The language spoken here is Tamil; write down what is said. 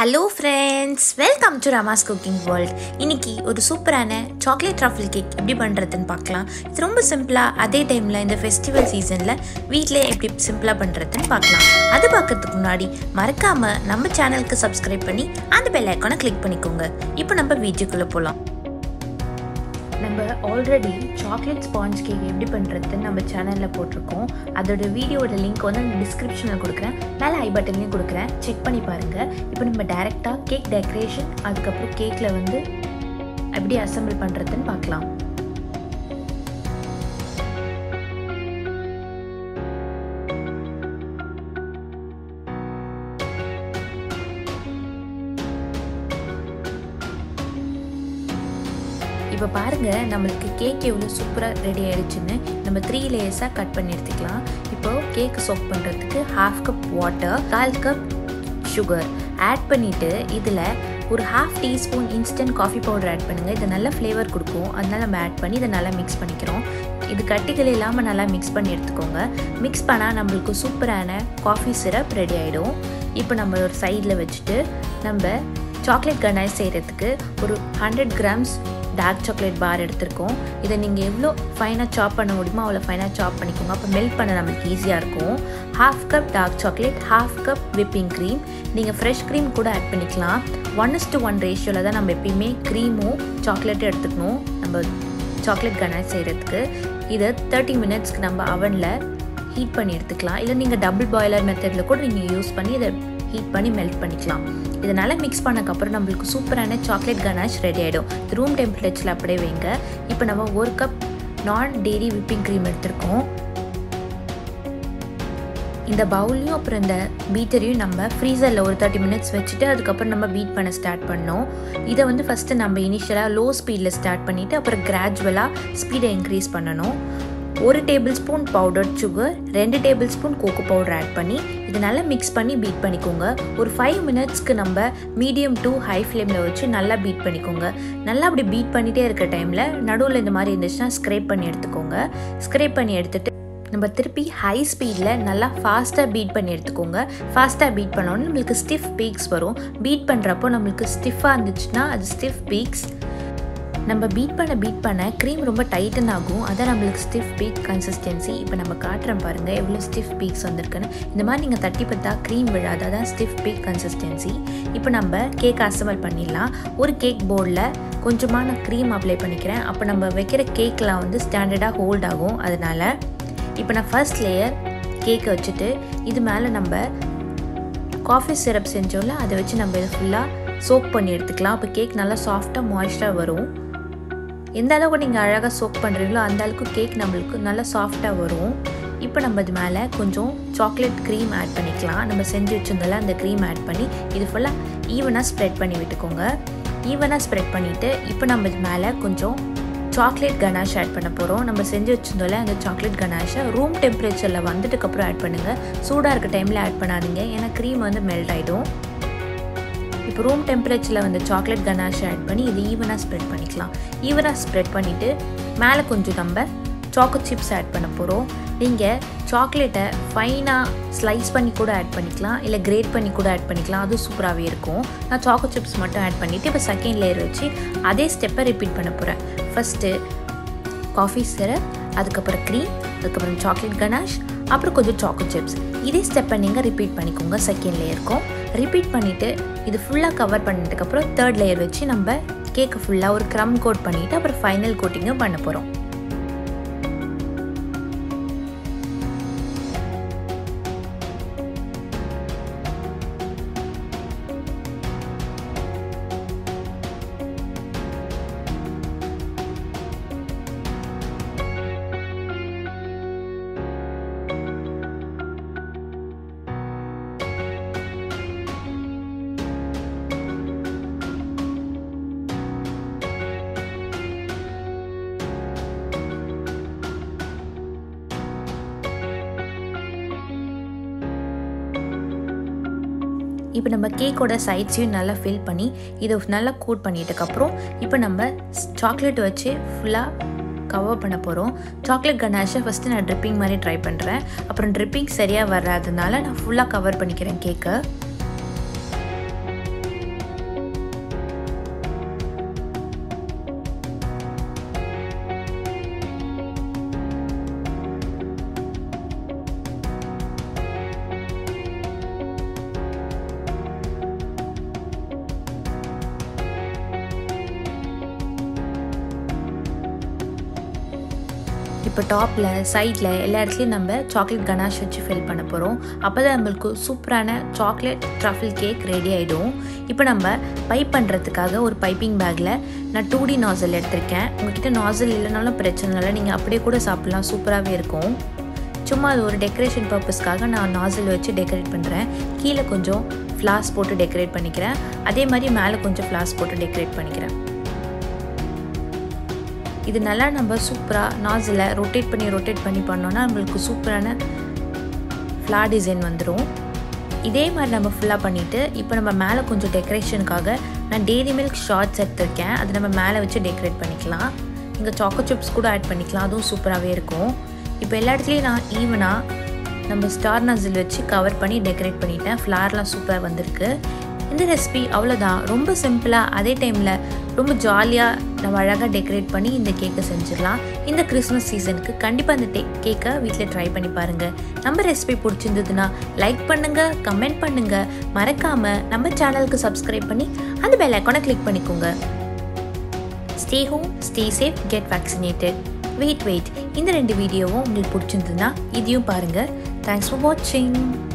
hello friends welcome to Rama's cooking world இன்னைக்கு ஒரு சூப்பரான சாக்லேட் ட்ரஃபிள் கேக் எப்படி பண்ணுறதுன்னு பார்க்கலாம் இது ரொம்ப சிம்பிளாக அதே டைமில் இந்த ஃபெஸ்டிவல் சீசனில் வீட்டிலே எப்படி சிம்பிளாக பண்ணுறதுன்னு பார்க்கலாம் அது பார்க்கறதுக்கு முன்னாடி மறக்காமல் நம்ம சேனலுக்கு சப்ஸ்கிரைப் பண்ணி அந்த பெல் ஐக்கானை கிளிக் பண்ணிக்கோங்க இப்போ நம்ம வீடியோக்குள்ளே போகலாம் நம்ம ஆல்ரெடி சாக்லேட் ஸ்பாஞ்ச் கேக் எப்படி பண்ணுறதுன்னு நம்ம சேனலில் போட்டிருக்கோம் அதோட வீடியோட லிங்க் வந்து நான் டிஸ்கிரிப்ஷனில் கொடுக்குறேன் மேலே ஐ பட்டன்லையும் கொடுக்குறேன் செக் பண்ணி பாருங்கள் இப்போ நம்ம டைரெக்டாக கேக் டெக்கரேஷன் அதுக்கப்புறம் கேக்கில் வந்து எப்படி அசம்பிள் பண்ணுறதுன்னு பார்க்கலாம் இப்போ பாருங்கள் நம்மளுக்கு கேக் எவ்வளோ சூப்பராக ரெடி ஆயிடுச்சுன்னு நம்ம த்ரீ லேயர்ஸாக கட் பண்ணி எடுத்துக்கலாம் இப்போ கேக் சோக் பண்ணுறதுக்கு ஹாஃப் கப் வாட்டர் கால் கப் சுகர் ஆட் பண்ணிவிட்டு இதில் ஒரு half teaspoon instant coffee powder add பண்ணுங்கள் இது நல்ல ஃப்ளேவர் கொடுக்கும் அதனால நம்ம ஆட் பண்ணி இதை நல்லா மிக்ஸ் பண்ணிக்கிறோம் இது கட்டிகள் இல்லாமல் நல்லா மிக்ஸ் பண்ணி எடுத்துக்கோங்க மிக்ஸ் பண்ணால் நம்மளுக்கு சூப்பரான காஃபி சிரப் ரெடி ஆகிடும் இப்போ நம்ம ஒரு சைடில் வச்சுட்டு நம்ம சாக்லேட் கனாய் செய்கிறதுக்கு ஒரு hundred grams dark chocolate bar எடுத்திருக்கோம் இதை நீங்கள் எவ்வளோ ஃபைனாக சாப் பண்ண முடியுமோ அவ்வளோ ஃபைனாக சாப் பண்ணிக்கோங்க அப்போ மெல்ட் பண்ண நம்மளுக்கு ஈஸியாக இருக்கும் half cup dark chocolate half cup whipping cream நீங்கள் ஃப்ரெஷ் க்ரீம் கூட ஆட் பண்ணிக்கலாம் ஒன் இஸ் டு ஒன் ரேஷியோவில் தான் நம்ம எப்பயுமே க்ரீமும் சாக்லேட்டும் எடுத்துக்கணும் நம்ம சாக்லேட் கனாய் செய்கிறதுக்கு இதை தேர்ட்டி மினிட்ஸ்க்கு நம்ம அவனில் ஹீட் பண்ணி எடுத்துக்கலாம் இல்லை நீங்கள் டபுள் பாய்லர் மெத்தடில் கூட நீங்கள் யூஸ் பண்ணி இதை ஹீட் பண்ணி மெல்ட் பண்ணிக்கலாம் இதனால் மிக்ஸ் பண்ணக்கப்புறம் நம்மளுக்கு சூப்பரான சாக்லேட் கனாஷ் ரெடி ஆகிடும் ரூம் டெம்பரேச்சரில் அப்படியே வைங்க இப்போ நம்ம ஒரு கப் நான் டெய்ரி விப்பிங் க்ரீம் எடுத்திருக்கோம் இந்த பவுலையும் அப்புறம் இந்த பீட்டரையும் நம்ம ஃப்ரீசரில் ஒரு தேர்ட்டி மினிட்ஸ் வச்சுட்டு அதுக்கப்புறம் நம்ம பீட் பண்ண ஸ்டார்ட் பண்ணோம் இதை வந்து ஃபஸ்ட்டு நம்ம இனிஷியலாக லோ ஸ்பீடில் ஸ்டார்ட் பண்ணிவிட்டு அப்புறம் கிராஜுவலாக ஸ்பீடை இன்க்ரீஸ் பண்ணணும் ஒரு டேபிள் ஸ்பூன் பவுடர் சுகர் ரெண்டு tablespoon cocoa powder add பண்ணி இது நல்லா மிக்ஸ் பண்ணி பீட் பண்ணிக்கோங்க ஒரு ஃபைவ் மினிட்ஸ்க்கு நம்ம மீடியம் டு ஹை ஃப்ளேமில் வச்சு நல்லா பீட் பண்ணிக்கோங்க நல்லா அப்படி பீட் பண்ணிகிட்டே இருக்க டைமில் நடுவில் இந்த மாதிரி இருந்துச்சுன்னா ஸ்க்ரேப் பண்ணி எடுத்துக்கோங்க ஸ்க்ரேப் பண்ணி எடுத்துகிட்டு நம்ம திருப்பி ஹை ஸ்பீடில் நல்லா ஃபாஸ்ட்டாக பீட் பண்ணி எடுத்துக்கோங்க ஃபாஸ்ட்டாக பீட் பண்ணோன்னு நம்மளுக்கு ஸ்டிஃப் பீக்ஸ் வரும் பீட் பண்ணுறப்போ நம்மளுக்கு ஸ்டிஃபாக இருந்துச்சுன்னா அது ஸ்டிஃப் பீக்ஸ் நம்ம பீட் பண்ண பீட் பண்ண க்ரீம் ரொம்ப டைட்டன் ஆகும் அதான் நம்மளுக்கு ஸ்டிஃப் பீக் கன்சிஸ்டன்சி இப்போ நம்ம காட்டுறோம் பாருங்கள் எவ்வளோ ஸ்டிஃப் பீக்ஸ் வந்திருக்குன்னு இந்த மாதிரி நீங்கள் தட்டி பார்த்தா க்ரீம் விழாது அதான் ஸ்டிஃப் பீக் கன்சிஸ்டன்சி இப்போ நம்ம கேக் அசமல் பண்ணிடலாம் ஒரு கேக் போர்டில் கொஞ்சமாக நான் க்ரீம் அப்ளை பண்ணிக்கிறேன் அப்போ நம்ம வைக்கிற கேக்கெலாம் வந்து ஸ்டாண்டர்டாக ஹோல்ட் ஆகும் அதனால் இப்போ நான் ஃபர்ஸ்ட் லேயர் கேக்கை வச்சுட்டு இது மேலே நம்ம காஃபி சிரப் செஞ்சோம்ல அதை வச்சு நம்ம இதை ஃபுல்லாக சோக் பண்ணி எடுத்துக்கலாம் அப்போ கேக் நல்லா சாஃப்டாக மாய்ஸ்டாக வரும் எந்த அளவுக்கு நீங்கள் அழகாக சோக் பண்ணுறீங்களோ அந்த அளவுக்கு கேக் நம்மளுக்கு நல்லா சாஃப்டாக வரும் இப்போ நம்ம இது மேலே கொஞ்சம் சாக்லேட் க்ரீம் ஆட் பண்ணிக்கலாம் நம்ம செஞ்சு வச்சிருந்தால அந்த க்ரீம் ஆட் பண்ணி இது ஃபுல்லாக ஈவனாக ஸ்ப்ரெட் பண்ணி விட்டுக்கோங்க ஈவனாக ஸ்ப்ரெட் பண்ணிவிட்டு இப்போ நம்ம இது மேலே கொஞ்சம் சாக்லேட் கனாஷ் ஆட் பண்ண போகிறோம் நம்ம செஞ்சு வச்சிருந்தோம்ல அந்த சாக்லேட் கனாஷை ரூம் டெம்பரேச்சரில் வந்துட்டுக்கப்புறம் ஆட் பண்ணுங்கள் சூடாக இருக்க டைமில் ஆட் பண்ணாதீங்க ஏன்னா க்ரீம் வந்து மெல்ட் ஆகிடும் இப்போ ரூம் டெம்பரேச்சரில் வந்து சாக்லேட் கனாஷ் ஆட் பண்ணி இது ஈவனாக ஸ்ப்ரெட் பண்ணிக்கலாம் ஈவனாக ஸ்ப்ரெட் பண்ணிவிட்டு மேலே கொஞ்சம் நம்ம சாக்கோ சிப்ஸ் ஆட் பண்ண போகிறோம் நீங்கள் சாக்லேட்டை ஃபைனாக ஸ்லைஸ் பண்ணி கூட ஆட் பண்ணிக்கலாம் இல்லை கிரேட் பண்ணி கூட ஆட் பண்ணிக்கலாம் அதுவும் சூப்பராகவே இருக்கும் நான் சாக்கோ சிப்ஸ் மட்டும் ஆட் பண்ணிவிட்டு இப்போ செகண்ட் லேயர் வச்சு அதே ஸ்டெப்பை ரிப்பீட் பண்ண போகிறேன் ஃபஸ்ட்டு காஃபி சிரப் அதுக்கப்புறம் க்ரீம் அதுக்கப்புறம் சாக்லேட் கனாஷ் அப்புறம் கொஞ்சம் சாக்கோ சிப்ஸ் இதே ஸ்டெப்பை நீங்கள் ரிப்பீட் பண்ணிக்கோங்க செகண்ட் லேயருக்கும் ரிப்பீட் பண்ணிவிட்டு இது ஃபுல்லாக கவர் பண்ணதுக்கப்புறம் தேர்ட் லேயர் வச்சு நம்ம கேக்கை ஃபுல்லாக ஒரு க்ரம் கோட் பண்ணிவிட்டு அப்புறம் ஃபைனல் கோட்டிங்கும் பண்ண போகிறோம் இப்போ நம்ம கேக்கோட சைட்ஸையும் நல்லா ஃபில் பண்ணி இதை நல்லா கோட் பண்ணிட்டதுக்கப்புறம் இப்போ நம்ம சாக்லேட் வச்சு ஃபுல்லாக கவர் பண்ண போகிறோம் சாக்லேட் கனாஷை ஃபஸ்ட்டு நான் ட்ரிப்பிங் மாதிரி ட்ரை பண்ணுறேன் அப்புறம் ட்ரிப்பிங் சரியாக வராதனால நான் ஃபுல்லாக கவர் பண்ணிக்கிறேன் கேக்கை இப்போ டாப்பில் சைடில் எல்லா இடத்துலையும் நம்ம சாக்லேட் கனாஷ் வச்சு ஃபில் பண்ண போகிறோம் அப்போ தான் நம்மளுக்கு சூப்பரான சாக்லேட் ட்ரஃபிள் கேக் ரெடி ஆகிடும் இப்போ நம்ம பைப் பண்ணுறதுக்காக ஒரு பைப்பிங் பேக்கில் நான் டூ டி நாசல் எடுத்திருக்கேன் உங்ககிட்ட நாசல் இல்லைனாலும் பிரச்சனை இல்லை நீங்கள் அப்படியே கூட சாப்பிட்லாம் சூப்பராகவே இருக்கும் சும்மா அது ஒரு டெக்கரேஷன் பர்பஸ்க்காக நான் நாசில் வச்சு டெக்கரேட் பண்ணுறேன் கீழே கொஞ்சம் ஃப்ளாஸ் போட்டு டெக்கரேட் பண்ணிக்கிறேன் அதே மாதிரி மேலே கொஞ்சம் ஃப்ளாஸ் போட்டு டெக்கரேட் பண்ணிக்கிறேன் இது நல்லா நம்ம சூப்பராக நாசில் ரொட்டேட் பண்ணி ரொட்டேட் பண்ணி பண்ணோன்னா நம்மளுக்கு சூப்பரான ஃப்ளா டிசைன் வந்துடும் இதே மாதிரி நம்ம ஃபுல்லாக பண்ணிவிட்டு இப்போ நம்ம மேலே கொஞ்சம் டெக்கரேஷனுக்காக நான் டெய்ரி மில்க் ஷார்ட்ஸ் எடுத்திருக்கேன் அது நம்ம மேலே வச்சு டெக்கரேட் பண்ணிக்கலாம் இங்கே சாக்கோ சிப்ஸ் கூட ஆட் பண்ணிக்கலாம் அதுவும் சூப்பராகவே இருக்கும் இப்போ எல்லா இடத்துலையும் நான் ஈவனாக நம்ம ஸ்டார் நசில் வச்சு கவர் பண்ணி டெக்கரேட் பண்ணிட்டேன் ஃப்ளார்லாம் சூப்பராக வந்திருக்கு இந்த ரெசிபி அவ்வளோதான் ரொம்ப சிம்பிளாக அதே டைமில் ரொம்ப ஜாலியாக நம்ம அழகாக டெக்கரேட் பண்ணி இந்த கேக்கை செஞ்சிடலாம் இந்த கிறிஸ்மஸ் சீசனுக்கு கண்டிப்பாக இந்த டே கேக்கை வீட்டில் ட்ரை பண்ணி பாருங்கள் நம்ம ரெசிபி பிடிச்சிருந்ததுன்னா லைக் பண்ணுங்கள் கமெண்ட் பண்ணுங்கள் மறக்காமல் நம்ம சேனலுக்கு சப்ஸ்கிரைப் பண்ணி அந்த பெல் ஐக்கானை கிளிக் பண்ணிக்கோங்க stay home stay safe get vaccinated wait wait இந்த ரெண்டு வீடியோவும் உங்களுக்கு பிடிச்சிருந்ததுன்னா இதையும் பாருங்கள் தேங்க்ஸ் ஃபார் வாட்சிங்